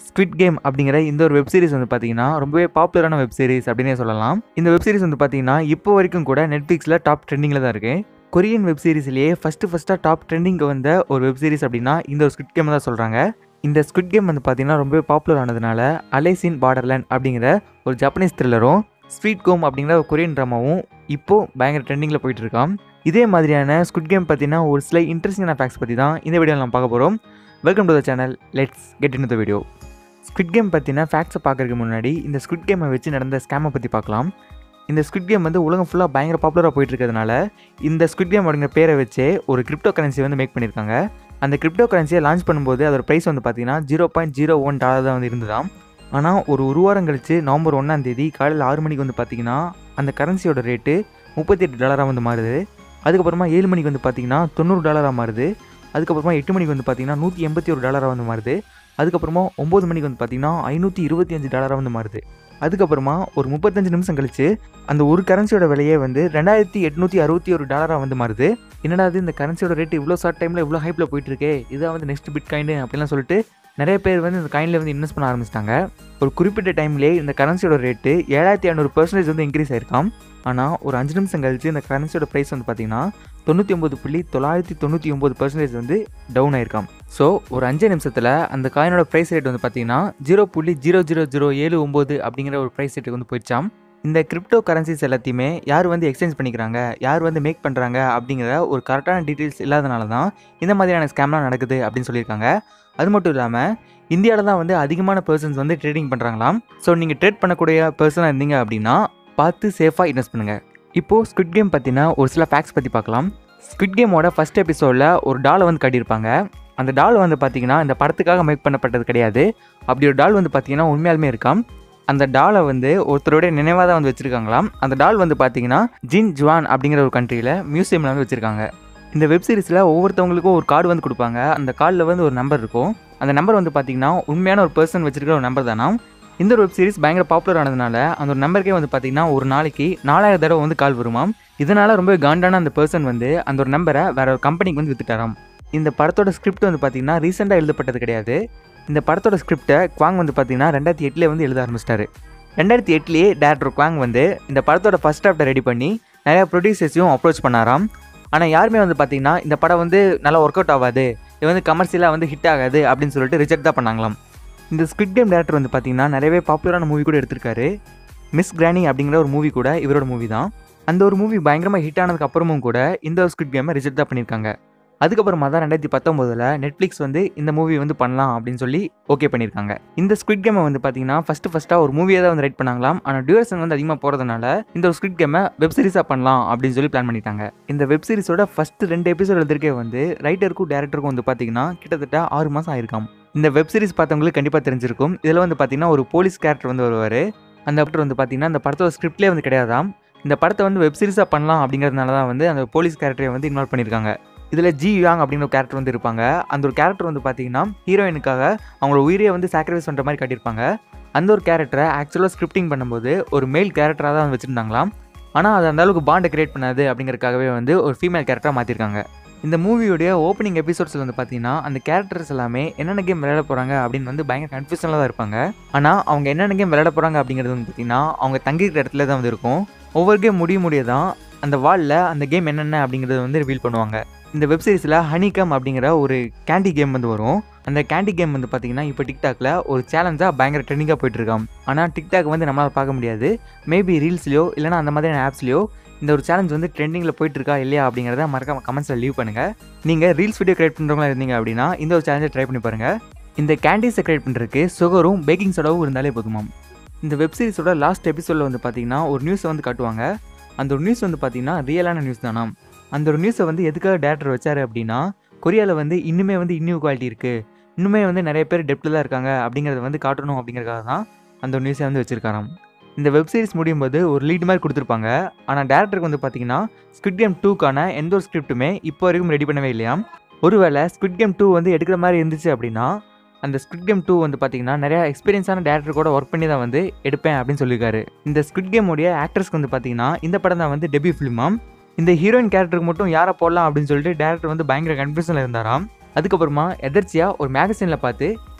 squid game அப்படிங்கிற இந்த ஒரு வெப் சீரிஸ் வந்து பார்த்தீங்கன்னா ரொம்பவே பாப்புலரான வெப் சீரிஸ் அப்படின்னே சொல்லலாம் இந்த வெப் சீரிஸ் வந்து பார்த்தீங்கன்னா இப்போ வரைக்கும் கூட நெட்ஃப்ளிக்ஸில் டாப் ட்ரெண்டிங்கில் தான் இருக்கு கொரியன் வெப் சீரிஸ்லேயே ஃபஸ்ட்டு ஃபஸ்ட்டாக டாப் ட்ரெண்டிங்க்கு வந்த ஒரு வெப் சீரிஸ் அப்படின்னா இந்த ஒரு ஸ்குவிட் கேம் தான் சொல்கிறாங்க இந்த ஸ்குவிட் கேம் வந்து பார்த்தீங்கன்னா ரொம்பவே பாப்புலர் ஆனதுனால அலைசின் பார்டர்லேண்ட் அப்படிங்கிற ஒரு ஜப்பனீஸ் த்ரில்லரும் ஸ்வீட் கோம் அப்படிங்கிற ஒரு கொரியன் ட்ராமாவும் இப்போது பயங்கர ட்ரெண்டிங்கில் போயிட்டு இருக்கான் இதே மாதிரியான ஸ்குட் கேம் பற்றினா ஒரு சில இன்ட்ரெஸ்டிங்கான ஃபேக்ட்ஸ் பற்றி தான் இந்த வீடியோவில் நம்ம பார்க்க போகிறோம் welcome to the channel let's get in the video squid game பற்றின ஃபேக்ட்ஸை பார்க்கறதுக்கு முன்னாடி இந்த ஸ்குட் கேமை வச்சு நடந்த ஸ்கேமை பற்றி பார்க்கலாம் இந்த ஸ்குட் கேம் வந்து உலகம் ஃபுல்லாக பயங்கர பாப்புலராக போயிட்டு இருக்கிறதுனால இந்த ஸ்குட் கேம் அப்படிங்கிற பேரை வச்சே ஒரு கிரிப்டோ கரன்சி வந்து மேக் பண்ணியிருக்காங்க அந்த கிரிப்டோ கரன்சியை லான்ச் பண்ணும்போது அதோட ப்ரைஸ் வந்து பார்த்தீங்கன்னா zero point zero one dollar தான் வந்து இருந்ததாம் ஆனால் ஒரு ஒரு வாரம் கழிச்சு நவம்பர் ஒன்றாம் தேதி காலையில் ஆறு மணிக்கு வந்து பார்த்தீங்கன்னா அந்த கரன்சியோட ரேட்டு முப்பத்தி எட்டு டாலராக வந்து மாறுது அதுக்கப்புறமா ஏழு மணிக்கு வந்து பார்த்தீங்கன்னா தொண்ணூறு டாலராக மாறுது அதுக்கப்புறமா எட்டு மணிக்கு வந்து பார்த்தீங்கன்னா நூற்றி எண்பத்தி ஒரு டாலராக வந்து மாறுது அதுக்கப்புறமா ஒம்பது மணிக்கு வந்து பார்த்தீங்கன்னா ஐநூற்றி இருபத்தி அஞ்சு டாலராக வந்து மாறுது அதுக்கப்புறமா ஒரு முப்பத்தஞ்சு நிமிஷம் கழிச்சு அந்த ஒரு கரன்சியோட விலையே வந்து ரெண்டாயிரத்தி எட்நூற்றி அறுபத்தி ஒரு டாலராக வந்து மாறுது என்னடா இது இந்த கரன்சியோட ரேட் இவ்வளோ ஷார்ட் டைமில் இவ்வளோ ஹைப்பில் போயிட்டு இருக்கே இதான் வந்து நெக்ஸ்ட் பிட் காயின் அப்படிலாம் சொல்லிட்டு நிறைய பேர் வந்து இந்த காயினில் வந்து இன்வெஸ்ட் பண்ண ஆரம்பிச்சிட்டாங்க ஒரு குறிப்பிட்ட டைம்லேயே இந்த கரன்சியோட ரேட்டு ஏழாயிரத்தி ஐநூறு பர்சன்டேஜ் வந்து இன்க்ரீஸ் ஆயிருக்காம் ஆனால் ஒரு அஞ்சு நிமிஷம் கழிச்சு இந்த கரன்சியோட ப்ரைஸ் வந்து பார்த்தீங்கன்னா தொண்ணூற்றி ஒம்பது புள்ளி தொள்ளாயிரத்தி தொண்ணூற்றி ஒம்பது பர்சன்டேஜ் வந்து டவுன் ஆயிருக்காம் ஸோ ஒரு அஞ்சு நிமிஷத்தில் அந்த காயினோட ப்ரைஸ் ரேட் வந்து பார்த்தீங்கன்னா ஜீரோ புள்ளி ஜீரோ ஜீரோ ஜீரோ ஏழு ஒம்பது அப்படிங்கிற ஒரு ப்ரைஸ் ரேட்டுக்கு வந்து போயிடுச்சாம் இந்த கிரிப்டோ கரன்சிஸ் எல்லாத்தையுமே யார் வந்து எக்ஸ்சேஞ்ச் பண்ணிக்கிறாங்க யார் வந்து மேக் பண்ணுறாங்க அப்படிங்கிற ஒரு கரெக்டான டீட்டெயில்ஸ் இல்லாதனால தான் இந்த மாதிரியான ஸ்கேம்லாம் நடக்குது அப்படின்னு சொல்லியிருக்காங்க அது மட்டும் இல்லாமல் இந்தியாவில் தான் வந்து அதிகமான பர்சன்ஸ் வந்து ட்ரேடிங் பண்ணுறாங்களாம் ஸோ நீங்கள் ட்ரேட் பண்ணக்கூடிய பர்சனாக இருந்தீங்க அப்படின்னா பார்த்து சேஃபாக இன்வெஸ்ட் பண்ணுங்கள் இப்போது ஸ்குட் கேம் பற்றின ஒரு சில ஃபேக்ட்ஸ் பற்றி பார்க்கலாம் ஸ்குட் கேமோட ஃபஸ்ட் எபிசோடில் ஒரு டாலை வந்து கட்டியிருப்பாங்க அந்த டால் வந்து பார்த்தீங்கன்னா இந்த படத்துக்காக மேக் பண்ணப்பட்டது கிடையாது அப்படி ஒரு டால் வந்து பார்த்தீங்கன்னா உண்மையாலுமே இருக்காம் அந்த டாலை வந்து ஒருத்தருடைய நினைவாக தான் வந்து வச்சுருக்காங்களாம் அந்த டால் வந்து பார்த்தீங்கன்னா ஜின் ஜுவான் அப்படிங்கிற ஒரு கண்ட்ரியில் மியூசியமில் வந்து வச்சுருக்காங்க இந்த வெப் சீரிஸில் ஒவ்வொருத்தவங்களுக்கும் ஒரு கார்டு வந்து கொடுப்பாங்க அந்த கார்டில் வந்து ஒரு நம்பர் இருக்கும் அந்த நம்பர் வந்து பார்த்தீங்கன்னா உண்மையான ஒரு பர்சன் வச்சிருக்கிற ஒரு நம்பர் தானா இந்த ஒரு வெப் சீரிஸ் பயங்கர பாப்புலர் ஆனதுனால அந்த ஒரு நம்பருக்கே வந்து பார்த்தீங்கன்னா ஒரு நாளைக்கு நாலாயிரம் தடவை வந்து கால் வருமாம் இதனால் ரொம்ப காண்டான அந்த பர்சன் வந்து அந்த ஒரு நம்பரை வேற ஒரு கம்பெனிக்கு வந்து வித்துட்டாராம் இந்த படத்தோட ஸ்கிரிப்ட் வந்து பார்த்தீங்கன்னா ரீசெண்டாக எழுதப்பட்டது கிடையாது இந்த படத்தோட ஸ்கிரிப்டை குவாங் வந்து பார்த்தீங்கன்னா ரெண்டாயிரத்தி எட்டில் வந்து எழுத ஆரம்பிச்சிட்டாரு ரெண்டாயிரத்தி எட்டுலேயே டேரக்டர் குவாங் வந்து இந்த படத்தோட ஃபஸ்ட் ட்ராஃப்டை ரெடி பண்ணி நிறையா ப்ரொடியூசர்ஸையும் அப்ரோச் பண்ணாராம் ஆனால் யாருமே வந்து பார்த்தீங்கன்னா இந்த படம் வந்து நல்லா ஒர்க் அவுட் ஆகாது இது வந்து கமர்ஷியலாக வந்து ஹிட் ஆகாது அப்படின்னு சொல்லிட்டு ரிஜெக்ட் தான் பண்ணாங்களாம் இந்த ஸ்குவிட் கேம் டேரக்டர் வந்து பார்த்தீங்கன்னா நிறையவே பாப்புலரான மூவி கூட எடுத்திருக்காரு மிஸ் கிரானி அப்படிங்கிற ஒரு மூவி கூட இவரோட மூவி தான் அந்த ஒரு மூவி பயங்கரமாக ஹிட் ஆனதுக்கு அப்புறமும் கூட இந்த ஒரு ஸ்குவிட் கேமை ரிஜெக்ட் தான் பண்ணியிருக்காங்க அதுக்கப்புறமா தான் ரெண்டாயிரத்தி பத்தொம்போதில் நெட்ஃப்ளிக்ஸ் வந்து இந்த மூவி வந்து பண்ணலாம் அப்படின்னு சொல்லி ஓகே பண்ணியிருக்காங்க இந்த ஸ்குவிட் கேமை வந்து பார்த்தீங்கன்னா ஃபஸ்ட்டு ஃபஸ்ட்டாக ஒரு மூவியை தான் வந்து ரைட் பண்ணாங்களாம் ஆனால் டியூரேஷன் வந்து அதிகமாக போகிறதுனால இந்த ஒரு ஸ்குவிட் கேமை வெப் சீரிஸாக பண்ணலாம் அப்படின்னு சொல்லி பிளான் பண்ணிட்டாங்க இந்த வெப் சீரிஸோட ஃபஸ்ட்டு ரெண்டு எபிசோட் எழுதிருக்கே வந்து ரைட்டருக்கும் டேரக்டருக்கும் வந்து பார்த்தீங்கன்னா கிட்டத்தட்ட ஆறு மாதம் ஆயிருக்காம் இந்த வெப் சீரிஸ் பார்த்தவங்களுக்கு கண்டிப்பாக தெரிஞ்சிருக்கும் இதில் வந்து பார்த்தீங்கன்னா ஒரு போலீஸ் கேரக்டர் வந்து வருவார் அந்த ஆக்டர் வந்து பார்த்தீங்கன்னா இந்த படத்தோட ஸ்கிரிப்ட்லேயே வந்து கிடையாதாம் இந்த படத்தை வந்து வெப் சீரிஸாக பண்ணலாம் அப்படிங்கிறதுனால தான் வந்து அந்த போலீஸ் கேரக்டரை வந்து இன்வால்வ் பண்ணியிருக்காங்க இதில் ஜி யாங் அப்படிங்கிற ஒரு கேரக்டர் வந்து இருப்பாங்க அந்த ஒரு கேரக்டர் வந்து பார்த்தீங்கன்னா ஹீரோயினுக்காக அவங்களோட உயிரியை வந்து சாக்ரிஃபைஸ் பண்ணுற மாதிரி காட்டியிருப்பாங்க அந்த ஒரு கேரக்டரை ஆக்சுவலாக ஸ்கிரிப்டிங் பண்ணும்போது ஒரு மேல் கேரக்டராக தான் வச்சுருந்தாங்களாம் ஆனால் அது அந்த அளவுக்கு பாண்டை கிரியேட் பண்ணாது அப்படிங்கிறதுக்காகவே வந்து ஒரு ஃபீமேல் கேரக்டராக மாற்றிருக்காங்க இந்த மூவியோடைய ஓப்பனிங் எபிசோட்ஸில் வந்து பார்த்தீங்கன்னா அந்த கேரக்டர்ஸ் எல்லாமே என்னென்ன கேம் விளையாட போகிறாங்க அப்படின்னு வந்து பயங்கர கன்ஃபியூஷனில் தான் இருப்பாங்க ஆனால் அவங்க என்னென்ன கேம் விளையாட போகிறாங்க அப்படிங்கிறது வந்து பார்த்தீங்கன்னா அவங்க தங்கியிருக்கிற இடத்துல தான் வந்து இருக்கும் ஒவ்வொரு கேம் முடிய முடிய தான் அந்த வாலில் அந்த கேம் என்னென்ன அப்படிங்கிறத வந்து ரிவீல் பண்ணுவாங்க இந்த வெப் சீரிஸில் ஹனிகம் அப்படிங்கிற ஒரு கேண்டி கேம் வந்து வரும் அந்த கேண்டி கேம் வந்து பார்த்தீங்கன்னா இப்போ டிக்டாக்ல ஒரு சேலஞ்சாக பயங்கர ட்ரெண்டிங்காக போயிட்டு இருக்காம் ஆனால் டிக்டாக் வந்து நம்மளால் பார்க்க முடியாது மேபி ரீல்ஸ்லையோ இல்லைனா அந்த மாதிரியான ஆப்ஸ்லையோ இந்த ஒரு சேலஞ்ச் வந்து ட்ரெண்டிங்கில் போயிட்டு இருக்கா இல்லையா அப்படிங்கிறத மறக்காம கமெண்ட்ஸில் லீவ் பண்ணுங்கள் நீங்கள் ரீல்ஸ் வீடியோ கிரியேட் பண்ணுறவங்களா இருந்தீங்க அப்படின்னா இந்த ஒரு சேலஞ்சை ட்ரை பண்ணி பாருங்கள் இந்த கேண்டீஸை கிரியேட் பண்ணுறதுக்கு சுகரும் பேக்கிங் சோடாவும் இருந்தாலே போதுமாம் இந்த வெப் சீரிஸோட லாஸ்ட் எபிசோடில் வந்து பார்த்தீங்கன்னா ஒரு நியூஸை வந்து காட்டுவாங்க அந்த ஒரு நியூஸ் வந்து பார்த்தீங்கன்னா ரியலான நியூஸ் தானாம் அந்த ஒரு நியூஸை வந்து எதுக்காக டேரக்டர் வச்சாரு அப்படின்னா கொரியாவில் வந்து இன்னுமே வந்து இன்னியூ குவாலிட்டி இருக்குது இன்னுமே வந்து நிறைய பேர் டெப்த்தில் தான் இருக்காங்க அப்படிங்கிறத வந்து காட்டணும் அப்படிங்கிறதுக்காக தான் அந்த ஒரு நியூஸை வந்து வச்சிருக்காராம் இந்த வெப் சீரிஸ் முடியும் போது ஒரு லீட் மாதிரி கொடுத்துருப்பாங்க ஆனால் டேரக்டருக்கு வந்து பார்த்தீங்கன்னா ஸ்குவிட் கேம் டூக்கான எந்த ஒரு ஸ்கிரிப்ட்டுமே இப்போ வரைக்கும் ரெடி பண்ணவே இல்லையா ஒருவேளை ஸ்குவிட் கேம் டூ வந்து எடுக்கிற மாதிரி இருந்துச்சு அப்படின்னா அந்த ஸ்குவிட் கேம் டூ வந்து பார்த்தீங்கன்னா நிறைய எக்ஸ்பீரியன்ஸான டேரக்டர் கூட ஒர்க் பண்ணி தான் வந்து எடுப்பேன் அப்படின்னு சொல்லியிருக்காரு இந்த ஸ்குவிட் கேமோடைய ஆக்ட்ரஸ்க்கு வந்து பார்த்தீங்கன்னா இந்த படம் தான் வந்து டெபியூ ஃபிலிமாம் இந்த ஹீரோயின் கேரக்டருக்கு மட்டும் யாரை போடலாம் அப்படின்னு சொல்லிட்டு டேரக்டர் வந்து பயங்கர கன்ஃபியூஷனில் இருந்தாராம் அதுக்கப்புறமா எதர்ச்சியாக ஒரு மேகசினில் பார்த்து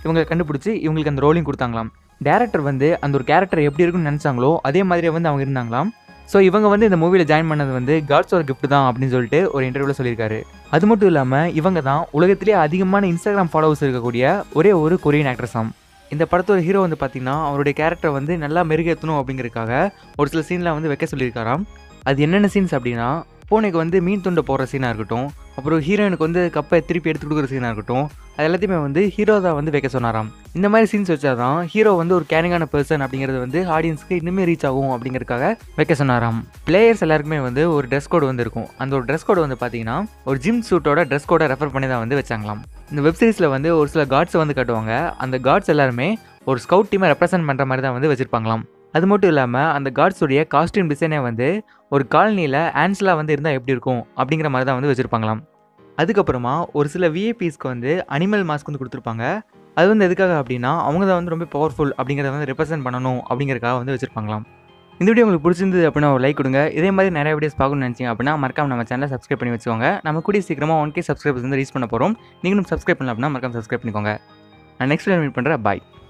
இவங்க கண்டுபிடிச்சி இவங்களுக்கு அந்த ரோலிங் கொடுத்தாங்களாம் டேரக்டர் வந்து அந்த ஒரு கேரக்டர் எப்படி இருக்குன்னு நினச்சாங்களோ அதே மாதிரியே வந்து அவங்க இருந்தாங்களாம் ஸோ இவங்க வந்து இந்த மூவியில் ஜாயின் பண்ணது வந்து காட்ஸோட gift தான் அப்படின்னு சொல்லிட்டு ஒரு இன்டர்வியூவில் சொல்லியிருக்காரு அது மட்டும் இல்லாமல் இவங்க தான் உலகத்திலே அதிகமான இன்ஸ்டாகிராம் ஃபாலோவர்ஸ் இருக்கக்கூடிய ஒரே ஒரு கொரியன் ஆக்ட்ரஸ் ஆம் இந்த படத்தோட ஹீரோ வந்து பார்த்தீங்கன்னா அவருடைய கேரக்டர் வந்து நல்லா மெருகேற்றணும் அப்படிங்கிறதுக்காக ஒரு சில சீன்லாம் வந்து வைக்க சொல்லியிருக்காராம் அது என்னென்ன சீன்ஸ் அப்படின்னா பூனைக்கு வந்து மீன் துண்டை போடுற சீனாக இருக்கட்டும் அப்புறம் ஹீரோயினுக்கு வந்து கப்பை திருப்பி எடுத்து கொடுக்குற சீனாக இருக்கட்டும் அது எல்லாத்தையுமே வந்து ஹீரோ தான் வந்து வைக்க சொன்னாராம் இந்த மாதிரி சீன்ஸ் வச்சாதான் ஹீரோ வந்து ஒரு கேரிங்கான பர்சன் அப்படிங்கிறது வந்து ஆடியன்ஸ்க்கு இன்னுமே ரீச் ஆகும் அப்படிங்கிறதுக்காக வைக்க சொன்னாராம் பிளேயர்ஸ் எல்லாருக்குமே வந்து ஒரு ட்ரெஸ் கோடு வந்து இருக்கும் அந்த ஒரு ட்ரெஸ் கோடு வந்து பார்த்தீங்கன்னா ஒரு ஜிம் சூட்டோட ட்ரெஸ் கோடை ரெஃபர் பண்ணி தான் வந்து வச்சாங்களாம் இந்த வெப் சீரிஸில் வந்து ஒரு சில காட்ஸை வந்து காட்டுவாங்க அந்த காட்ஸ் எல்லாருமே ஒரு ஸ்கவுட் டீமை ரெப்ரசென்ட் பண்ணுற மாதிரி தான் வந்து வச்சுருப்பாங்களாம் அது மட்டும் இல்லாமல் அந்த காட்ஸுடைய காஸ்டியூம் டிசைனே வந்து ஒரு காலனியில் ஆன்ஸ்லாம் வந்து இருந்தால் எப்படி இருக்கும் அப்படிங்கிற மாதிரி தான் வந்து வச்சுருப்பாங்களாம் அதுக்கப்புறமா ஒரு சில விஏபிஸ்க்கு வந்து அனிமல் மாஸ்க் வந்து கொடுத்துருப்பாங்க அது வந்து எதுக்காக அப்படின்னா அவங்க தான் வந்து ரொம்ப பவர்ஃபுல் அப்படிங்கிறத வந்து ரெப்ரசென்ட் பண்ணணும் அப்படிங்கிறதுக்காக வந்து வச்சுருப்பாங்களாம் இந்த வீடியோ உங்களுக்கு பிடிச்சிருந்தது அப்படின்னா ஒரு லைக் கொடுங்க இதே மாதிரி நிறைய வீடியோஸ் பார்க்கணும்னு நினச்சிங்க அப்படின்னா மறக்காம நம்ம சேனலை சப்ஸ்கிரைப் பண்ணி வச்சுக்கோங்க நம்ம கூடிய சீக்கிரமாக ஒன் கே சப்ஸ்கிரைபர்ஸ் வந்து ரீச் பண்ண போகிறோம் நீங்களும் சப்ஸ்கிரைப் பண்ணல அப்படின்னா மறக்காம சப்ஸ்கிரைப் பண்ணிக்கோங்க நான் நெக்ஸ்ட் வீடியோ மீட் பண்ணுறேன் பாய்